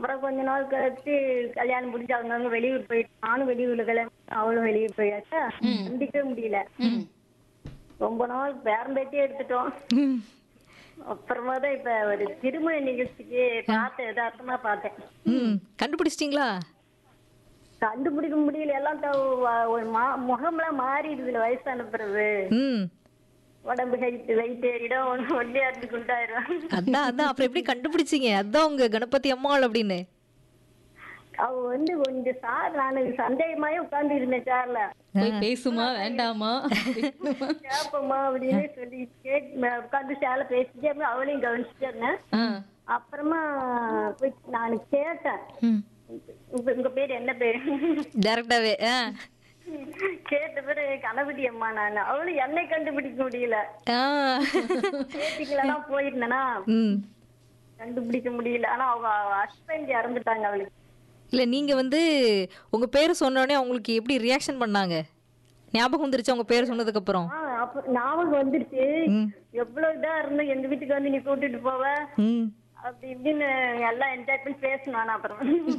அப்புறம் கொஞ்ச நாள் கழிச்சு கல்யாணம் முடிஞ்சு அவங்க அங்க வெளியூர் போயிட்டு நானும் வெளியூர்ல கல்யாணம் அவளும் வெளியூர் போயாச்சா சந்திக்கவே முடியல ரொம்ப நாள் பேரம்பேட்டியே எடுத்துட்டோம் ம். அப்புறமா தான் இப்ப ஒரு திருமண நிகழ்ச்சிக்கு பார்த்தேன் யதார்த்தமா பார்த்தேன் ம் கண்டுபிடிச்சிட்டீங்களா கண்டுபிடிக்க முடியல எல்லாம் த- வ- ஒரு மா- முகம்லாம் மாறிடுதுல வயசான பிறகு ம் உடம்பு ஹைட் வெயிட் ஏறிடும் ஒன்னு ஒல்லியா இருந்து குண்டாயிரும் அதான் அதான் அப்புறம் எப்படி கண்டுபிடிச்சீங்க அதான் உங்க கணபதி அம்மாள் அப்படின்னு அவ வந்து கொஞ்சம் சார் நான் சந்தேகமாயே உட்கார்ந்து இருந்தேன் சார்ல போய் பேசுமா வேண்டாமா கேப்பமா அப்படின்னு சொல்லி கேட் உட்கார்ந்து சேல பேசிட்டே இருந்தேன். அவளையும் கவனிச்சுட்டே இருந்தேன் ஆ. அப்புறமா போய் நான் கேட்டேன் ம் உங்க உங்க பேர் என்ன பேரு டேரக்டாவே ஆ கேட்ட பிறகு கணபதி அம்மா நான் அவளும் என்னை கண்டுபிடிக்க முடியல ஆ பேட்டிக்கெல்லாம் போயிருந்தேனா ம் கண்டுபிடிக்க முடியல ஆனா அவங்க ஹஸ்பண்ட் இறந்துட்டாங்க அவளுக்கு இல்ல நீங்க வந்து உங்க பேரை சொன்ன உடனே அவங்களுக்கு எப்படி ரியாக்ஷன் பண்ணாங்க ஞாபகம் வந்துருச்சு உங்க பேர் சொன்னதுக்கு அப்புறம் ஆ, அப்ப ஞாபகம் வந்துருச்சு ம். எவ்வளவு இதா இருந்தோம் எங்க வீட்டுக்கு வந்து நீ கூட்டிட்டு போவ ம் அப்படி இப்படின்னு எல்லாம் என்ஜாய் பண்ணி பேசணும் ஆனா அப்புறம்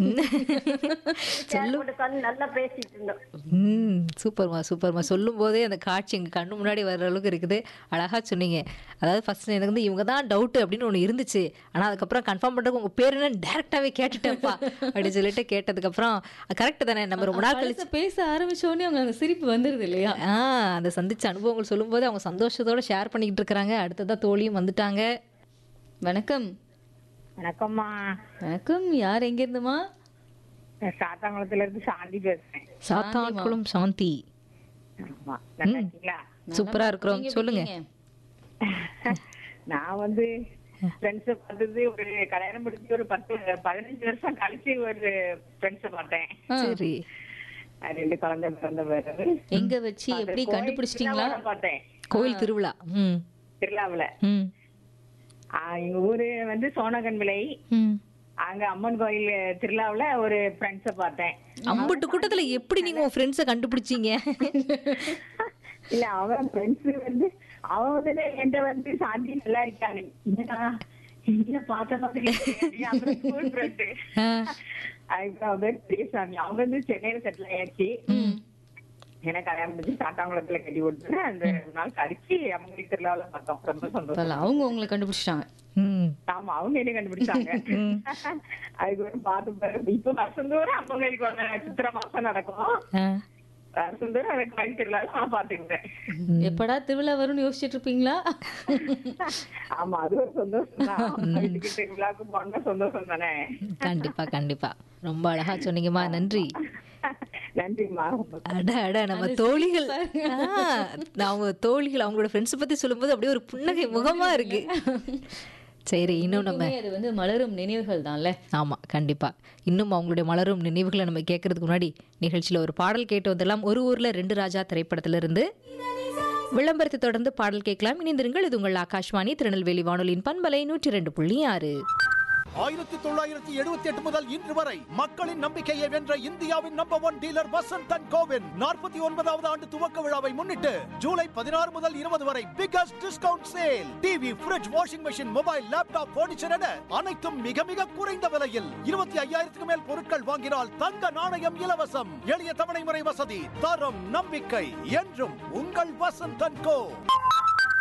சேர் போட்டு உட்கார்ந்து நல்லா பேசிட்டு இருந்தோம் ம் சூப்பர்மா சூப்பர்மா சொல்லும் போதே அந்த காட்சி எங்கள் கண்ணு முன்னாடி வர்ற அளவுக்கு இருக்குது அழகா சொன்னீங்க அதாவது ஃபர்ஸ்ட் எனக்கு வந்து இவங்க தான் டவுட் அப்படின்னு ஒன்று இருந்துச்சு ஆனால் அதுக்கப்புறம் கன்ஃபார்ம் பண்ணுறதுக்கு உங்கள் பேர் என்ன டேரெக்டாகவே கேட்டுட்டேன்ப்பா அப்படின்னு சொல்லிட்டு கேட்டதுக்கப்புறம் கரெக்ட் தானே நம்ம ரொம்ப நாள் கழிச்சு பழச பேச ஆரம்பிச்ச உடனே அவங்க அந்த சிரிப்பு வந்துருது இல்லையா ஆ அந்த சந்திச்ச அனுபவங்கள் சொல்லும்போது அவங்க சந்தோஷத்தோட ஷேர் பண்ணிக்கிட்டு இருக்கிறாங்க அடுத்ததா தோழியும் வந்துட்டாங்க வணக்கம் வணக்கம்மா வணக்கம் யார் எங்க இருந்துமா நான் சாத்தாங்குளத்துல இருந்து சாந்தி பேசுறேன் சாத்தான்குளம் சாந்தி ஆமா நல்லா இருக்கீங்களா சூப்பரா இருக்கிறோம் சொல்லுங்க நான் வந்து ஃப்ரெண்ட்ஸ் பார்த்தது ஒரு கல்யாணம் முடிஞ்சு ஒரு பத்து பதினஞ்சு வருஷம் கழிச்சு ஒரு ஃப்ரெண்ட்ஸ் பார்த்தேன் சரி அது ரெண்டு குழந்தை பிறந்த பிறகு எங்க வச்சு எப்படி கண்டுபிடிச்சிட்டீங்களா திருவிழாவுல பார்த்தேன் கோயில் திருவிழா ம் திருவிழாவுல ம் ஆ, எங்க ஊரு வந்து சோனகன் விலை ம் அங்க அம்மன் கோயில் திருவிழாவுல ஒரு ஃப்ரெண்ட்ஸ பார்த்தேன் அம்பட்டு கூட்டத்துல எப்படி நீங்க உங்க ஃப்ரெண்ட்ஸை கண்டுபிடிச்சீங்க இல்ல அவன் ஃப்ரெண்ட்ஸ் வந்து அவன் வந்து என்கிட்ட வந்து சாந்தி நல்லா இருக்காங்க என்னடா எங்க பார்த்த மாதிரி இருக்கே. அப்புறம் ஸ்கூல் ஃப்ரெண்டு ஆ. அதுக்கு அவன் பேர் பெரியசாமி அவங்க வந்து சென்னையில செட்டில் ஆயாச்சு எனக்கு கல்யாணம் முடிஞ்சு சாத்தாங்குளத்துல கட்டி விட்டு அந்த நாள் கழிச்சு அவங்க திருவிழாவில பார்த்தோம் ரொம்ப சந்தோஷம் பரவாயில்ல, அவங்க உங்களை கண்டுபிடிச்சிட்டாங்க ம் ஆமா அவங்க என்ன கண்டுபிடிச்சாங்க அதுக்கு ஒரு பார்த்து பாரு இப்ப வருஷந்தோறும் அம்மன் கோயிலுக்கு வந்த சித்திரை மாசம் நடக்கும் ஆ. வருஷந்தோறும் எனக்கு கோயில் திருவிழா நான் பாத்துக்கிறேன் எப்படா திருவிழா வரும்னு யோசிச்சுட்டு இருப்பீங்களா ஆமா அது ஒரு சந்தோஷம் தான் வீட்டுக்கு திருவிழாக்கு போனா சந்தோஷம் தானே கண்டிப்பா கண்டிப்பா ரொம்ப அழகா சொன்னீங்கம்மா நன்றி நன்றிம்மா அட அட நம்ம தோழிகள் ஆ, அவங்க தோழிகள் அவங்களோட ஃப்ரெண்ட்ஸ் பத்தி சொல்லும்போது அப்படியே ஒரு புன்னகை முகமா இருக்கு சரி இன்னும் நம்ம அது வந்து மலரும் நினைவுகள் தான்ல ஆமா கண்டிப்பா இன்னும் அவங்களுடைய மலரும் நினைவுகளை நம்ம கேட்கறதுக்கு முன்னாடி நிகழ்ச்சியில ஒரு பாடல் கேட்டு வந்தெல்லாம் ஒரு ஊர்ல ரெண்டு ராஜா திரைப்படத்துல இருந்து விளம்பரத்தை தொடர்ந்து பாடல் கேட்கலாம் இணைந்திருங்கள் இது உங்கள் ஆகாஷ்வாணி திருநெல்வேலி வானொலியின் பண்பலை நூற்றி ரெண்டு புள்ளி ஆறு ஆயிரத்தி தொள்ளாயிரத்தி எழுபத்தி எட்டு முதல் இன்று வரை மக்களின் நம்பிக்கையை வென்ற இந்தியாவின் number one dealer Vasanth and கோவின் நாற்பத்தி ஒன்பதாவது ஆண்டு துவக்க விழாவை முன்னிட்டு ஜூலை பதினாறு முதல் இருபது வரை biggest discount sale TV fridge washing machine mobile laptop furniture என அனைத்தும் மிக மிக குறைந்த விலையில் இருபத்தி ஐயாயிரத்துக்கு மேல் பொருட்கள் வாங்கினால் தங்க நாணயம் இலவசம் எளிய தவணை முறை வசதி தரம் நம்பிக்கை என்றும் உங்கள் வசந்த் அண்ட் கோ